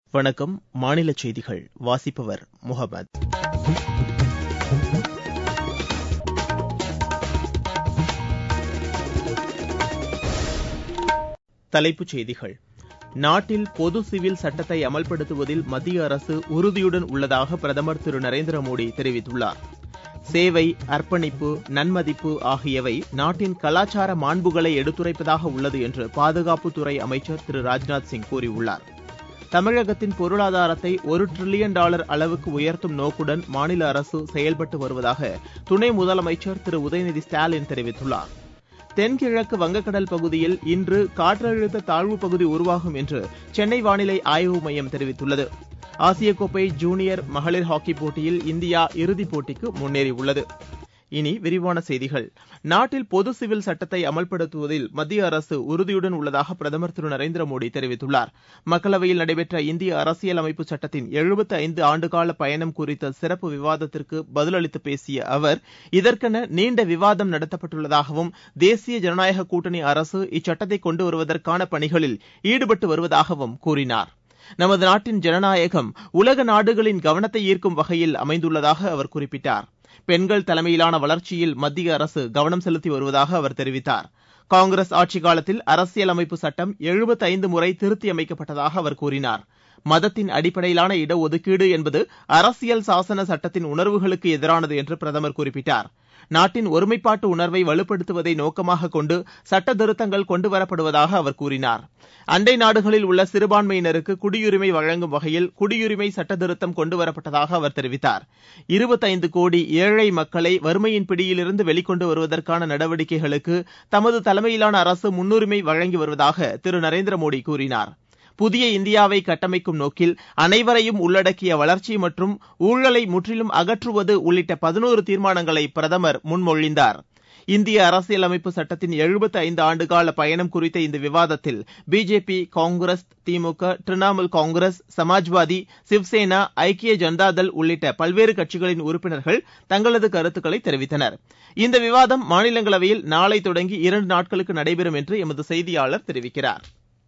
வணக்கம் மாநில செய்திகள் வாசிப்பவர் முகமது தலைப்புச் செய்திகள் நாட்டில் பொது சிவில் சட்டத்தை அமல்படுத்துவதில் மத்திய அரசு உறுதியுடன் உள்ளதாக பிரதமர் திரு நரேந்திர மோடி தெரிவித்துள்ளார் சேவை அர்ப்பணிப்பு நன்மதிப்பு ஆகியவை நாட்டின் கலாச்சார மாண்புகளை எடுத்துரைப்பதாக உள்ளது என்று பாதுகாப்புத்துறை அமைச்சர் திரு ராஜ்நாத் சிங் கூறியுள்ளார் தமிழகத்தின் பொருளாதாரத்தை ஒரு டிரில்லியன் டாலர் அளவுக்கு உயர்த்தும் நோக்குடன் மாநில அரசு செயல்பட்டு வருவதாக துணை முதலமைச்சர் திரு உதயநிதி ஸ்டாலின் தெரிவித்துள்ளார் தென்கிழக்கு வங்கக்கடல் பகுதியில் இன்று காற்றழுத்த தாழ்வுப் பகுதி உருவாகும் என்று சென்னை வானிலை ஆய்வு மையம் தெரிவித்துள்ளது ஆசிய கோப்பை ஜூனியர் மகளிர் ஹாக்கி போட்டியில் இந்தியா இறுதிப் போட்டிக்கு முன்னேறியுள்ளது இனி விரிவான செய்திகள் நாட்டில் பொது சிவில் சட்டத்தை அமல்படுத்துவதில் மத்திய அரசு உறுதியுடன் உள்ளதாக பிரதமர் திரு நரேந்திர மோடி தெரிவித்துள்ளார் மக்களவையில் நடைபெற்ற இந்திய அரசியல் அமைப்பு சட்டத்தின் எழுபத்து ஐந்து ஆண்டுகால பயணம் குறித்த சிறப்பு விவாதத்திற்கு பதிலளித்து பேசிய அவர் இதற்கென நீண்ட விவாதம் நடத்தப்பட்டுள்ளதாகவும் தேசிய ஜனநாயக கூட்டணி அரசு இச்சட்டத்தை கொண்டு வருவதற்கான பணிகளில் ஈடுபட்டு வருவதாகவும் கூறினார் நமது நாட்டின் ஜனநாயகம் உலக நாடுகளின் கவனத்தை ஈர்க்கும் வகையில் அமைந்துள்ளதாக அவர் குறிப்பிட்டார் பெண்கள் தலைமையிலான வளர்ச்சியில் மத்திய அரசு கவனம் செலுத்தி வருவதாக அவர் தெரிவித்தார் காங்கிரஸ் ஆட்சிக் காலத்தில் அரசியல் அமைப்பு சட்டம் எழுபத்தைந்து முறை திருத்தியமைக்கப்பட்டதாக அவர் கூறினார் மதத்தின் அடிப்படையிலான இடஒதுக்கீடு என்பது அரசியல் சாசன சட்டத்தின் உணர்வுகளுக்கு எதிரானது என்று பிரதமர் குறிப்பிட்டார் நாட்டின் ஒருமைப்பாட்டு உணர்வை வலுப்படுத்துவதை நோக்கமாக கொண்டு சட்ட திருத்தங்கள் கொண்டுவரப்படுவதாக அவர் கூறினார் அண்டை நாடுகளில் உள்ள சிறுபான்மையினருக்கு குடியுரிமை வழங்கும் வகையில் குடியுரிமை சட்ட திருத்தம் கொண்டுவரப்பட்டதாக அவர் தெரிவித்தார் இருபத்தைந்து கோடி ஏழை மக்களை வறுமையின் பிடியிலிருந்து வெளிக்கொண்டு வருவதற்கான நடவடிக்கைகளுக்கு தமது தலைமையிலான அரசு முன்னுரிமை வழங்கி வருவதாக திரு நரேந்திர மோடி கூறினார் புதிய இந்தியாவை கட்டமைக்கும் நோக்கில் அனைவரையும் உள்ளடக்கிய வளர்ச்சி மற்றும் ஊழலை முற்றிலும் அகற்றுவது உள்ளிட்ட பதினோரு தீர்மானங்களை பிரதமர் முன்மொழிந்தார் இந்திய அரசியலமைப்பு சட்டத்தின் எழுபத்து ஐந்து ஆண்டுகால பயணம் குறித்த இந்த விவாதத்தில் BJP Congress DMK Trinamool Congress Samajwadi Shiv Sena ஐக்கிய ஜனதாதள் உள்ளிட்ட பல்வேறு கட்சிகளின் உறுப்பினர்கள் தங்களது கருத்துக்களை தெரிவித்தனர் இந்த விவாதம் மாநிலங்களவையில் நாளை தொடங்கி இரண்டு நாட்களுக்கு நடைபெறும் என்று எமது செய்தியாளர் தெரிவிக்கிறார்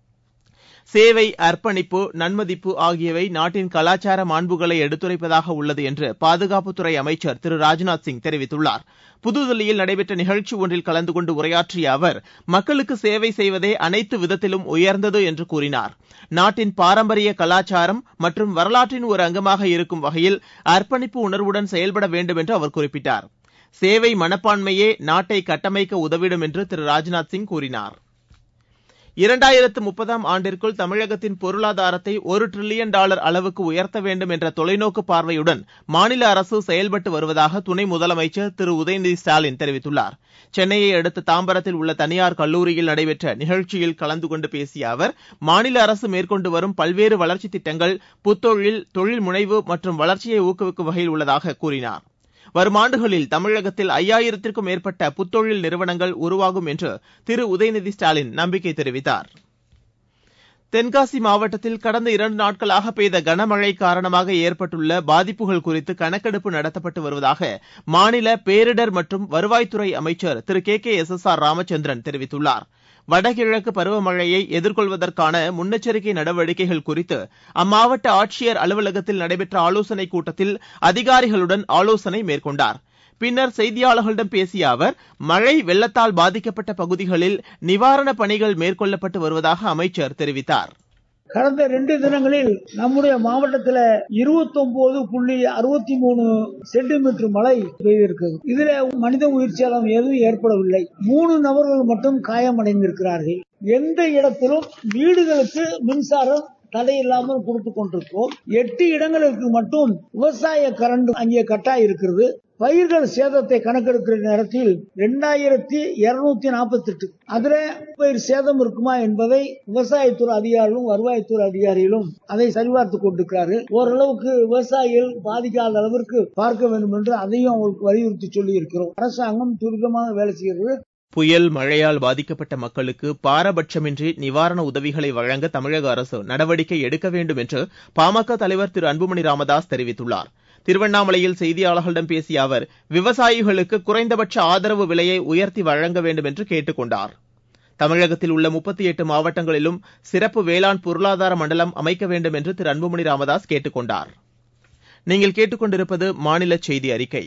சேவை அர்ப்பணிப்பு நன்மதிப்பு ஆகியவை நாட்டின் கலாச்சார மாண்புகளை எடுத்துரைப்பதாக உள்ளது என்று பாதுகாப்புத்துறை அமைச்சர் திரு ராஜ்நாத் சிங் தெரிவித்துள்ளார் புதுதில்லியில் நடைபெற்ற நிகழ்ச்சி ஒன்றில் கலந்து கொண்டு உரையாற்றிய அவர் மக்களுக்கு சேவை செய்வதே அனைத்து விதத்திலும் உயர்ந்தது என்று கூறினார் நாட்டின் பாரம்பரிய கலாச்சாரம் மற்றும் வரலாற்றின் ஒரு அங்கமாக இருக்கும் வகையில் அர்ப்பணிப்பு உணர்வுடன் செயல்பட வேண்டும் என்று அவர் குறிப்பிட்டார் சேவை மனப்பான்மையே நாட்டை கட்டமைக்க உதவிடும் என்று திரு ராஜ்நாத் சிங் கூறினார் இரண்டாயிரத்து முப்பதாம் ஆண்டிற்குள் தமிழகத்தின் பொருளாதாரத்தை ஒரு டிரில்லியன் டாலர் அளவுக்கு உயர்த்த வேண்டும் என்ற தொலைநோக்கு பார்வையுடன் மாநில அரசு செயல்பட்டு வருவதாக துணை முதலமைச்சர் திரு உதயநிதி ஸ்டாலின் தெரிவித்துள்ளார் சென்னையை அடுத்த தாம்பரத்தில் உள்ள தனியார் கல்லூரியில் நடைபெற்ற நிகழ்ச்சியில் கலந்து கொண்டு பேசிய அவர் மாநில அரசு மேற்கொண்டு வரும் பல்வேறு வளர்ச்சித் திட்டங்கள் புத்தொழில் தொழில் முனைவு மற்றும் வளர்ச்சியை ஊக்குவிக்கும் வகையில் உள்ளதாக கூறினார் வரும் ஆண்டுகளில் தமிழகத்தில் ஐயாயிரத்திற்கும் மேற்பட்ட புத்தொழில் நிறுவனங்கள் உருவாகும் என்று திரு உதயநிதி ஸ்டாலின் நம்பிக்கை தெரிவித்தார் தென்காசி மாவட்டத்தில் கடந்த இரண்டு நாட்களாக பெய்த கனமழை காரணமாக ஏற்பட்டுள்ள பாதிப்புகள் குறித்து கணக்கெடுப்பு நடத்தப்பட்டு வருவதாக மாநில பேரிடர் மற்றும் வருவாய்த்துறை அமைச்சர் திரு K K S S R Ramachandran தெரிவித்துள்ளார் வடகிழக்கு பருவமழையை எதிர்கொள்வதற்கான முன்னெச்சரிக்கை நடவடிக்கைகள் குறித்து அம்மாவட்ட ஆட்சியர் அலுவலகத்தில் நடைபெற்ற ஆலோசனைக் கூட்டத்தில் அதிகாரிகளுடன் ஆலோசனை மேற்கொண்டார் பின்னர் செய்தியாளர்களிடம் பேசிய அவர் மழை வெள்ளத்தால் பாதிக்கப்பட்ட பகுதிகளில் நிவாரணப் பணிகள் மேற்கொள்ளப்பட்டு வருவதாக அமைச்சர் தெரிவித்தார் கடந்த ரெண்டு தினங்களில் நம்முடைய மாவட்டத்தில் இருபத்தி ஒன்பது புள்ளி அறுபத்தி மூணு சென்டிமீட்டர் மழை பெய்திருக்கிறது இதுல மனித உயிர் சேதம் எதுவும் ஏற்படவில்லை மூணு நபர்கள் மட்டும் காயமடைந்திருக்கிறார்கள் எந்த இடத்திலும் வீடுகளுக்கு மின்சாரம் தடையில்லாமல் கொடுத்து கொண்டிருக்கிறோம் எட்டு இடங்களுக்கு மட்டும் விவசாய கரண்ட் அங்கே கட்டாய் இருக்கிறது பயிர்கள் சேதத்தை கணக்கெடுக்கிற நேரத்தில் இரண்டாயிரத்தி இருநூத்தி நாற்பத்தி எட்டு அதுல பயிர் சேதம் இருக்குமா என்பதை விவசாயத்துறை அதிகாரிகளும் வருவாய்த்துறை அதிகாரிகளும் அதை சரிபார்த்து கொண்டிருக்கிறார்கள் ஓரளவுக்கு விவசாயிகள் பாதிக்காத அளவிற்கு பார்க்க வேண்டும் என்று அதையும் அவங்களுக்கு வலியுறுத்தி சொல்லி இருக்கிறோம் அரசாங்கம் துரிதமாக வேலை செய்கிறது புயல் மழையால் பாதிக்கப்பட்ட மக்களுக்கு பாரபட்சமின்றி நிவாரண உதவிகளை வழங்க தமிழக அரசு நடவடிக்கை எடுக்க வேண்டும் என்று பாமக தலைவர் திரு அன்புமணி ராமதாஸ் தெரிவித்துள்ளார் திருவண்ணாமலையில் செய்தியாளர்களிடம் பேசிய அவர் விவசாயிகளுக்கு குறைந்தபட்ச ஆதரவு விலையை உயர்த்தி வழங்க வேண்டும் என்று கேட்டுக் கொண்டார் தமிழகத்தில் உள்ள முப்பத்தி எட்டு மாவட்டங்களிலும் சிறப்பு வேளாண் பொருளாதார மண்டலம் அமைக்க வேண்டும் என்று திரு அன்புமணி ராமதாஸ் கேட்டுக் கொண்டார் நீங்கள் கேட்டுக்கொண்டிருப்பது மாநில செய்தி அறிக்கை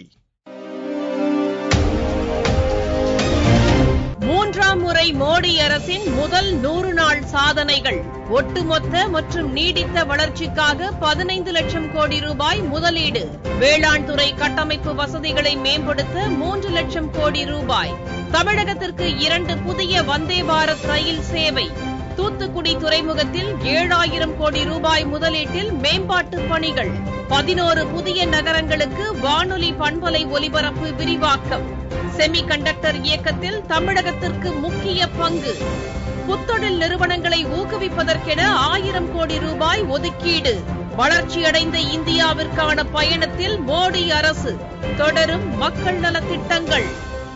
மூன்றாம் முறை மோடி அரசின் முதல் நூறு நாள் சாதனைகள் ஒட்டுமொத்த மற்றும் நீடித்த வளர்ச்சிக்காக பதினைந்து லட்சம் கோடி ரூபாய் முதலீடு வேளாண் துறை கட்டமைப்பு வசதிகளை மேம்படுத்த மூன்று லட்சம் கோடி ரூபாய் தமிழகத்திற்கு இரண்டு புதிய வந்தே பாரத் ரயில் சேவை தூத்துக்குடி துறைமுகத்தில் ஏழாயிரம் கோடி ரூபாய் முதலீட்டில் மேம்பாட்டு பணிகள் பதினோரு புதிய நகரங்களுக்கு வானொலி பண்பலை ஒலிபரப்பு விரிவாக்கம் செமி கண்டக்டர் இயக்கத்தில் தமிழகத்திற்கு முக்கிய பங்கு புத்தொழில் நிறுவனங்களை ஊக்குவிப்பதற்கென ஆயிரம் கோடி ரூபாய் ஒதுக்கீடு வளர்ச்சியடைந்த இந்தியாவிற்கான பயணத்தில் மோடி அரசு தொடரும் மக்கள் நலத்திட்டங்கள்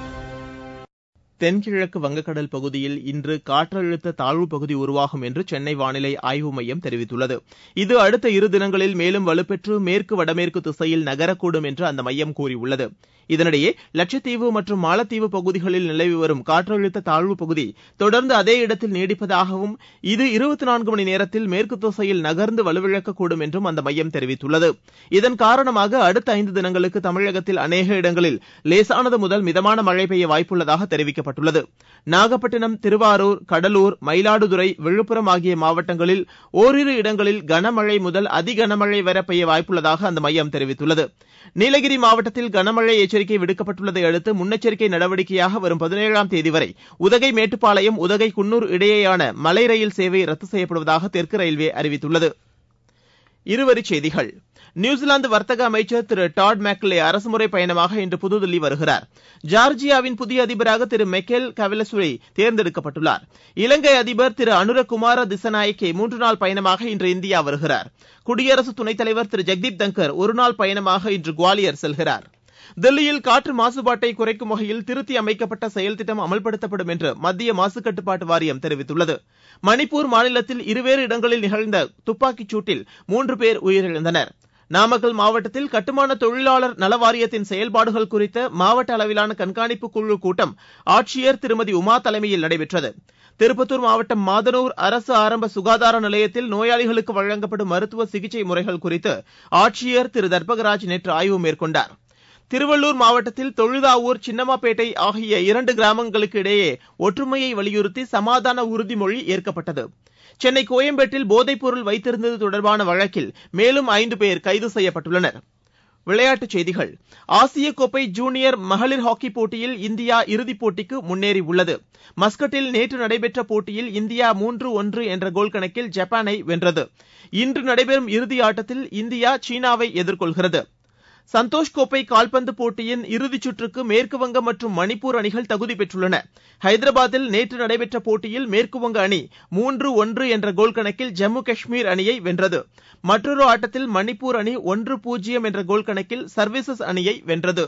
தென்கிழக்கு வங்கக்கடல் பகுதியில் இன்று காற்றழுத்த தாழ்வு பகுதி உருவாகும் என்று சென்னை வானிலை ஆய்வு மையம் தெரிவித்துள்ளது இது அடுத்த இரு தினங்களில் மேலும் வலுப்பெற்று மேற்கு வடமேற்கு திசையில் நகரக்கூடும் என்று அந்த மையம் கூறியுள்ளது இதனிடையே லட்சத்தீவு மற்றும் மாலத்தீவு பகுதிகளில் நிலவி வரும் காற்றழுத்த தாழ்வு பகுதி தொடர்ந்து அதே இடத்தில் நீடிப்பதாகவும் இது இருபத்தி நான்கு மணி நேரத்தில் மேற்கு திசையில் நகர்ந்து வலுவிழக்கக்கூடும் என்றும் அந்த மையம் தெரிவித்துள்ளது இதன் காரணமாக அடுத்த ஐந்து தினங்களுக்கு தமிழகத்தில் அநேக இடங்களில் லேசானது முதல் மிதமான மழை பெய்ய வாய்ப்புள்ளதாக தெரிவிக்கப்பட்டுள்ளது நாகப்பட்டினம் திருவாரூர் கடலூர் மயிலாடுதுறை விழுப்புரம் ஆகிய மாவட்டங்களில் ஓரிரு இடங்களில் கனமழை முதல் அதிகனமழை வரை பெய்ய வாய்ப்புள்ளதாக அந்த மையம் தெரிவித்துள்ளது நீலகிரி மாவட்டத்தில் கனமழை எச்சரிக்கை விடுக்கப்பட்டுள்ளதை அடுத்து முன்னெச்சரிக்கை நடவடிக்கையாக வரும் பதினேழாம் தேதி வரை உதகை மேட்டுப்பாளையம் உதகை குன்னூர் இடையேயான மலை ரயில் சேவை ரத்து செய்யப்படுவதாக தெற்கு ரயில்வே அறிவித்துள்ளது இருவரிச் செய்திகள் நியூசிலாந்து வர்த்தக அமைச்சர் திரு டாட் மேக்லே அரசுமுறை பயணமாக இன்று புதுதில்லி வருகிறார் ஜார்ஜியாவின் புதிய அதிபராக திரு மெக்கேல் கவிலசுரி தேர்ந்தெடுக்கப்பட்டுள்ளார் இலங்கை அதிபர் திரு அனுரகுமார திசநாயக்கே மூன்று நாள் பயணமாக இன்று இந்தியா வருகிறார் குடியரசு துணைத் தலைவர் திரு ஜெக்தீப் தங்கர் ஒருநாள் பயணமாக இன்று குவாலியர் செல்கிறார் தில்லியில் காற்று மாசுபாட்டை குறைக்கும் வகையில் திருத்தி அமைக்கப்பட்ட செயல் திட்டம் அமல்படுத்தப்படும் என்று மத்திய மாசு கட்டுப்பாட்டு வாரியம் தெரிவித்துள்ளது மணிப்பூர் மாநிலத்தில் இருவேறு இடங்களில் நிகழ்ந்த துப்பாக்கிச் சூட்டில் மூன்று பேர் உயிரிழந்தனர் நாமக்கல் மாவட்டத்தில் கட்டுமான தொழிலாளர் நல வாரியத்தின் செயல்பாடுகள் குறித்த மாவட்ட அளவிலான கண்காணிப்பு குழு கூட்டம் ஆட்சியர் திருமதி உமா தலைமையில் நடைபெற்றது திருப்பத்தூர் மாவட்டம் மாதனூர் அரசு ஆரம்ப சுகாதார நிலையத்தில் நோயாளிகளுக்கு வழங்கப்படும் மருத்துவ சிகிச்சை முறைகள் குறித்து ஆட்சியர் திரு தர்பகராஜ் நேற்று ஆய்வு மேற்கொண்டார் திருவள்ளூர் மாவட்டத்தில் தொழுதாவூர் சின்னமாப்பேட்டை ஆகிய இரண்டு கிராமங்களுக்கு இடையே ஒற்றுமையை வலியுறுத்தி சமாதான உறுதிமொழி ஏற்கப்பட்டது சென்னை கோயம்பேட்டில் போதைப்பொருள் வைத்திருந்தது தொடர்பான வழக்கில் மேலும் ஐந்து பேர் கைது செய்யப்பட்டுள்ளனர் விளையாட்டுச் செய்திகள் ஆசிய கோப்பை ஜூனியர் மகளிர் ஹாக்கி போட்டியில் இந்தியா இறுதிப் போட்டிக்கு முன்னேறியுள்ளது மஸ்கட்டில் நேற்று நடைபெற்ற போட்டியில் இந்தியா மூன்று ஒன்று என்ற கோல் கணக்கில் ஜப்பானை வென்றது இன்று நடைபெறும் இறுதி ஆட்டத்தில் இந்தியா சீனாவை எதிர்கொள்கிறது சந்தோஷ் கோப்பை கால்பந்து போட்டியின் இறுதிச் சுற்றுக்கு மேற்குவங்கம் மற்றும் மணிப்பூர் அணிகள் தகுதி பெற்றுள்ளன ஹைதராபாத்தில் நேற்று நடைபெற்ற போட்டியில் மேற்குவங்க அணி மூன்று ஒன்று என்ற கோல் கணக்கில் ஜம்மு காஷ்மீர் அணியை வென்றது மற்றொரு ஆட்டத்தில் மணிப்பூர் அணி ஒன்று பூஜ்ஜியம் என்ற கோல் கணக்கில் சர்வீசஸ் அணியை வென்றது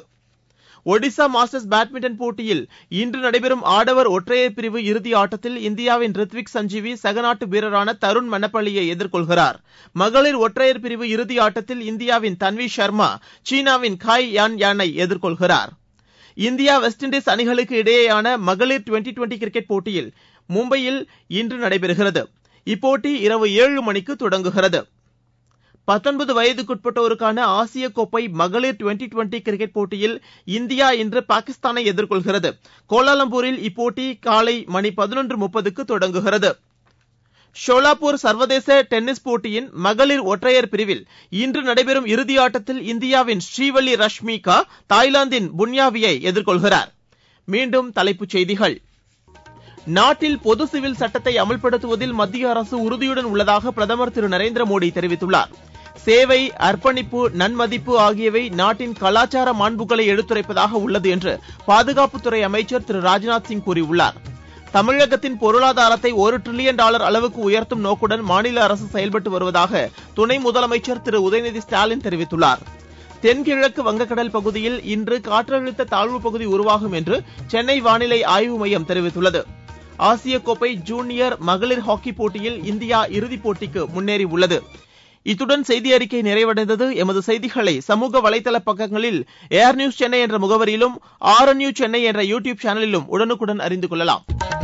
ஒடிசா மாஸ்டர்ஸ் பேட்மிண்டன் போட்டியில் இன்று நடைபெறும் ஆடவர் ஒற்றையர் பிரிவு இறுதி ஆட்டத்தில் இந்தியாவின் ரித்விக் சஞ்சீவி சகநாட்டு வீரரான தருண் மன்னப்பள்ளியை எதிர்கொள்கிறார் மகளிர் ஒற்றையர் பிரிவு இறுதி ஆட்டத்தில் இந்தியாவின் தன்வி சர்மா சீனாவின் காய் யான் யானை எதிர்கொள்கிறார் இந்தியா வெஸ்ட் இண்டீஸ் அணிகளுக்கு இடையேயான மகளிர் டுவெண்டி டுவெண்டி கிரிக்கெட் போட்டியில் மும்பையில் இன்று நடைபெறுகிறது இப்போட்டி இரவு ஏழு மணிக்கு தொடங்குகிறது பத்தொன்பது வயதுக்குட்பட்டோருக்கான ஆசிய கோப்பை மகளிர் டுவெண்டி டுவெண்டி கிரிக்கெட் போட்டியில் இந்தியா இன்று பாகிஸ்தானை எதிர்கொள்கிறது கோலாலம்பூரில் இப்போட்டி காலை மணி பதினொன்று முப்பதுக்கு தொடங்குகிறது ஷோலாப்பூர் சர்வதேச டென்னிஸ் போட்டியின் மகளிர் ஒற்றையர் பிரிவில் இன்று நடைபெறும் இறுதி ஆட்டத்தில் இந்தியாவின் ஸ்ரீவல்லி ரஷ்மிகா தாய்லாந்தின் புன்யாவியை எதிர்கொள்கிறார் மீண்டும் தலைப்புச் செய்திகள் நாட்டில் பொது சிவில் சட்டத்தை அமல்படுத்துவதில் மத்திய அரசு உறுதியுடன் உள்ளதாக பிரதமர் திரு நரேந்திர மோடி தெரிவித்துள்ளார் சேவை அர்ப்பணிப்பு நன்மதிப்பு ஆகியவை நாட்டின் கலாச்சார மாண்புகளை எடுத்துரைப்பதாக உள்ளது என்று பாதுகாப்புத்துறை அமைச்சர் திரு ராஜ்நாத் சிங் கூறியுள்ளார் தமிழகத்தின் பொருளாதாரத்தை ஒரு டிரில்லியன் டாலர் அளவுக்கு உயர்த்தும் நோக்குடன் மாநில அரசு செயல்பட்டு வருவதாக துணை முதலமைச்சர் திரு உதயநிதி ஸ்டாலின் தெரிவித்துள்ளார் தென்கிழக்கு வங்கக்கடல் பகுதியில் இன்று காற்றழுத்த தாழ்வு பகுதி உருவாகும் என்று சென்னை வானிலை ஆய்வு மையம் தெரிவித்துள்ளது ஆசிய கோப்பை ஜூனியர் மகளிர் ஹாக்கி போட்டியில் இந்தியா இறுதிப் போட்டிக்கு முன்னேறியுள்ளது இத்துடன் செய்தி அறிக்கை நிறைவடைந்தது எமது செய்திகளை சமூக வலைதள பக்கங்களில் ஏர் நியூஸ் சென்னை என்ற முகவரியிலும் ஆர் நியூஸ் சென்னை என்ற யூடியூப் சேனலிலும் உடனுக்குடன் அறிந்து கொள்ளலாம்